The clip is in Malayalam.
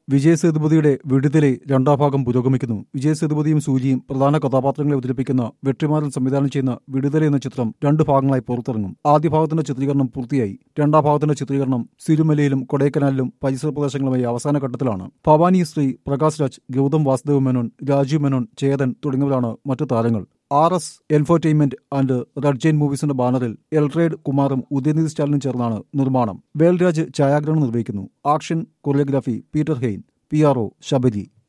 വിജയ് സേതുപതിയുടെ വിടുതലെ രണ്ടാം ഭാഗം പുരോഗമിക്കുന്നു വിജയ് സേതുപതിയും സൂചിയും പ്രധാന കഥാപാത്രങ്ങളെ അവതരിപ്പിക്കുന്ന വെട്രിമാരൻ സംവിധാനം ചെയ്യുന്ന വിടുതലെ എന്ന ചിത്രം രണ്ട് ഭാഗങ്ങളായി പുറത്തിറങ്ങും ആദ്യ ഭാഗത്തിന്റെ ചിത്രീകരണം പൂർത്തിയായി രണ്ടാം ഭാഗത്തിന്റെ ചിത്രീകരണം സിരുമലയിലും കൊടൈക്കനാലിലും പരിസര പ്രദേശങ്ങളുമായി അവസാന ഘട്ടത്തിലാണ് ഭവാനി ശ്രീ പ്രകാശ് രാജ് ഗൗതം വാസുദേവ് മേനോൻ രാജീവ് മേനോൻ ചേതൻ തുടങ്ങിയവരാണ് മറ്റു താരങ്ങൾ R S entertainment and red giant മൂവീസിന്റെ ബാനറിൽ എൽട്രേഡ് കുമാറും ഉദയനിധി സ്റ്റാലിനും ചേർന്നാണ് നിർമ്മാണം വേൽരാജ് ഛായാഗ്രഹണം നിർവഹിക്കുന്നു action choreography Peter Hein P R O Sabari